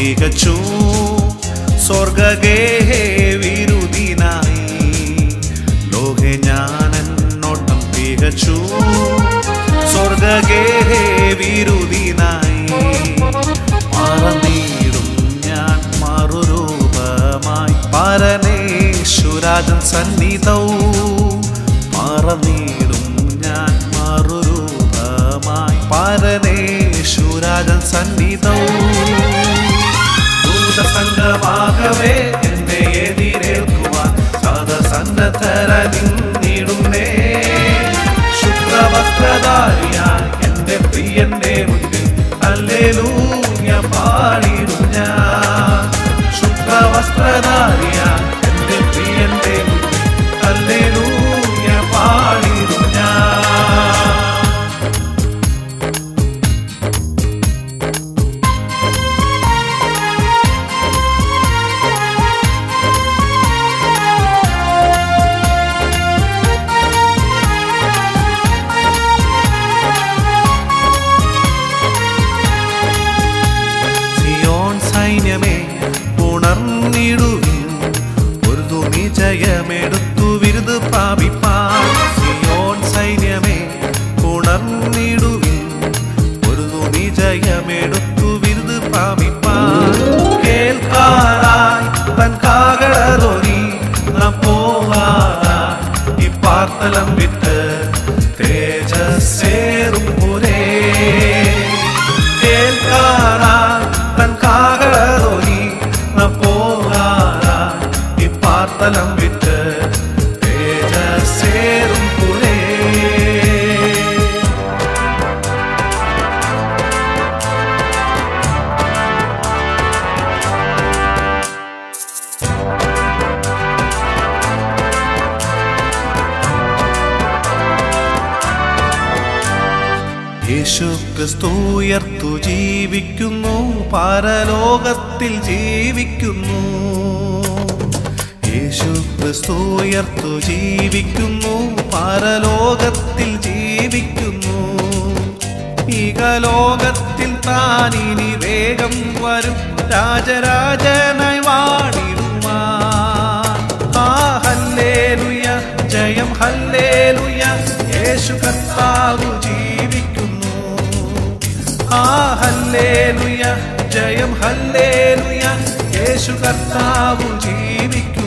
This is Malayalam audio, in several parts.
തികച്ചു സ്വർഗഗേഹേ വിരുദിനായി ലോകെ ഞാനെന്നോട്ടം തികച്ചു സ്വർഗഗേഹേ വിരുദിനായി മറന്നിടും ഞാൻ മറുരൂപമായി പരമേശ്വരാജൻ സന്നിധവും മറന്നിടും ഞാൻ മറുരൂപമായി പരമേശ്വരാജൻ സന്നിധവും ദൂതസംഘമാകവേ എന്നെ എതിരേൽക്കുവാൻ സദസന്നദ്ധര നിന്നിടുന്നേ ശുക്രവസ്ത്രധാരിയായി എന്റെ പ്രിയന്റെ മുന്നിൽ അല്ലേലൂയ പാടിടും ഞാൻ ശുക്രവസ്ത്രധാരിയായി എന്റെ പ്രിയന്റെ മുന്നിൽ അല്ലേലൂയ പാടിടും ഞാൻ സിയോൺ സൈന്യമേ ഉണർന്നിടുവിൻ ഒരു തുണി ജയമെടുത്തു വിരുത് പ്രാപിപ്പാൻ സിയോൺ സൈന്യമേ ഉണർന്നിടുവിൻ ഒരു തുണി ജയമെടുത്തു വിരുത് പ്രാപിപ്പാൻ കേൾക്കാറായി തൻ കാകളതൊരി നാം പോവാറായി ഈ പാർത്തലം വിട്ട് തേജസ്സേറും പുരേ കേൾക്കാറായി തൻ കാകളതൊരി നാം പോകാറായി ഈ പാർത്തലം വിട്ട് തേജസ്സേറും പുരേ യേശു ക്രിസ്തു ഉയർത്തു ജീവിക്കുന്നു പരലോകത്തിൽ ജീവിക്കുന്നു യേശു ക്രിസ്തു ഉയർത്തു ജീവിക്കുന്നു പരലോകത്തിൽ ജീവിക്കുന്നു ഇകലോകത്തിൽ താനിനി വേഗം വരും രാജരാജനായി വാണിടുമാ ആ ഹല്ലേലുയ ജയം ഹല്ലേലുയ യേശു കർത്താവു ജീവിക്കുന്നു ആ ഹല്ലേലുയ ജയം ഹല്ലേലുയ യേശു കർത്താവു ജീവിക്കുന്നു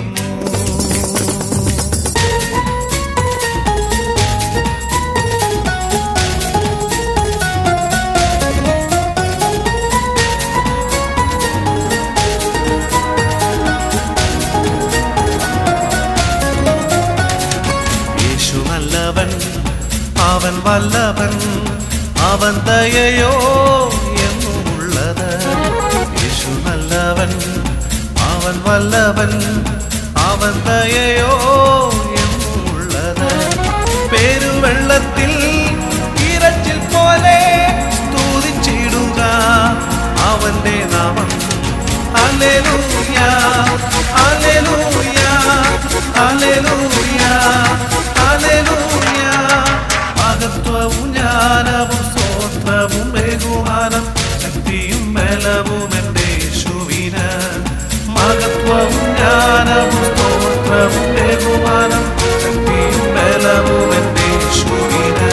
യേശു നല്ലവൻ അവൻ വല്ലവൻ അവൻ ദയയോ എന്നുമുള്ളത് യേശു നല്ലവൻ അവൻ വല്ലവൻ അവൻ ദയയോ എന്നുമുള്ളത് പെരുവെള്ളത്തിൽ ഇരച്ചിൽ പോലെ സ്തുതിച്ചിടുക അവന്റെ നാമം ഹല്ലേലൂയ ഹല്ലേലൂയ ഹല്ലേലൂയ ഹല്ലേലൂയ മഹത്വവും ജ്ഞാനവും സ്തോത്രവും ബഹുമാനം ശക്തിയും ബലവും എൻ്റെ യേശുവിന് മഹത്വവും ജ്ഞാനവും സ്തോത്രവും ബഹുമാനം ശക്തിയും ബലവും എൻ്റെ യേശുവിന്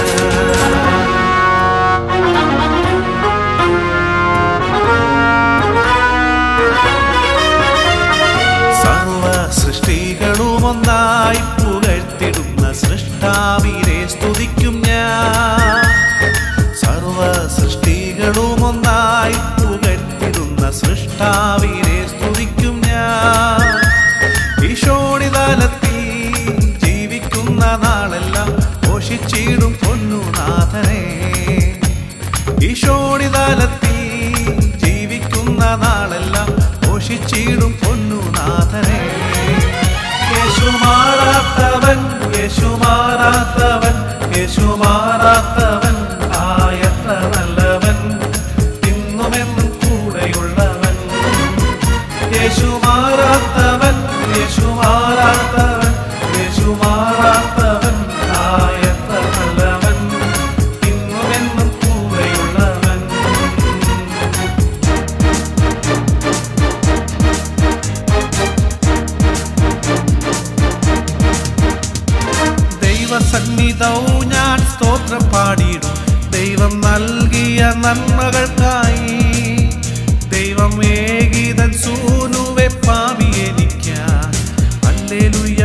സർവ സൃഷ്ടികളും ഒന്നായി പുകഴ്ത്തിടുന്ന സൃഷ്ടാവിനെ സ്തുതിക്കും ഞാൻ സർവ സൃഷ്ടികളും ഒന്നായി പുകഴ്ത്തിടുന്ന സൃഷ്ടാവിനെ സ്തുതിക്കും ഞാൻ ഈശോണിതാലത്തിൽ ജീവിക്കുന്ന നാളെല്ലാം ഘോഷിച്ചിടും പൊന്നുനാഥനെ ഈശോണിതാലത്തിൽ ജീവിക്കുന്ന നാളെല്ലാം ഘോഷിച്ചിടും പൊന്നുനാഥനെ യേശു മാറാത്തവൻ യേശു മാറാത്തവൻ യേശു മാറാത്തവൻ ആയത്ര നല്ലവൻ ഇന്നുമെന്നും കൂടെയുള്ളവൻ യേശു മാറാത്തവൻ യേശു മാറാത്തവൻ യേശു മാറാത്തവൻ ആയത്ര നല്ലവൻ ഇന്നുമെന്നും കൂടെയുള്ളവൻ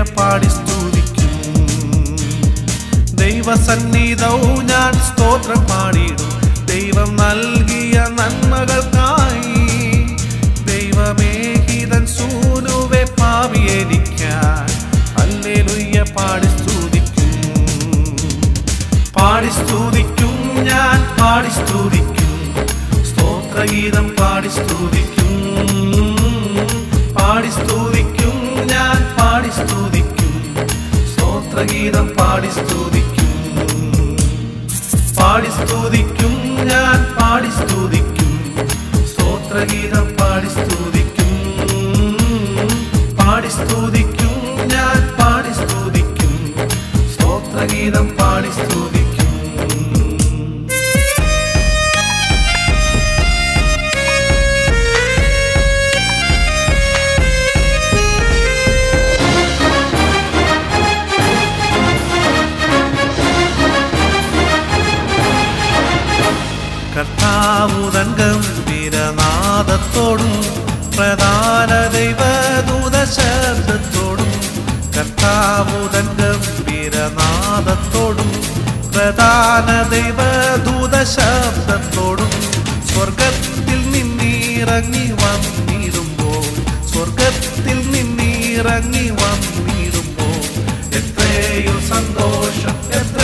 പാടി സ്തുതിക്കും ദൈവസന്നിധവും ഞാൻ സ്തോത്രം പാടിയിടും ദൈവം നൽകിയ നന്മകൾക്കായി ദൈവമേഹിതൻ സൂനുവെ പാവിയരിക്കാൻ അല്ലേലുയ്യ പാടി സ്തുതിക്കും പാടി സ്തുതിക്കും ഞാൻ പാടി സ്തുതിക്കും സ്തോത്രഗീതം പാടി സ്തുതിക്കും പാടി സ്തുതിക്കും ഞാൻ പാടി സ്തുതിക്കും സ്തോത്രഗീതം പാടി സ്തുതിക്കും പാടി സ്തുതിക്കും ഞാൻ പാടി സ്തുതിക്കും സ്തോത്രഗീതം പാടി സ്തുതിക്കും പാടി സ്തുതിക്കും ഞാൻ പാടി സ്തുതിക്കും സ്തോത്രഗീതം പാടി സ്തുതിക്കും കർത്താവുതൻ ഗംഭീരനാദത്തോടും പ്രധാന ദൈവദൂത ശബ്ദത്തോടും കർത്താവുതൻ ഗംഭീരനാദത്തോടും പ്രധാന ദൈവദൂത ശബ്ദത്തോടും സ്വർഗത്തിൽ നിന്നിറങ്ങി വന്നിടുമ്പോൾ സ്വർഗത്തിൽ നിന്നിറങ്ങി വന്നിടുമ്പോൾ എത്രയോ സന്തോഷം എത്ര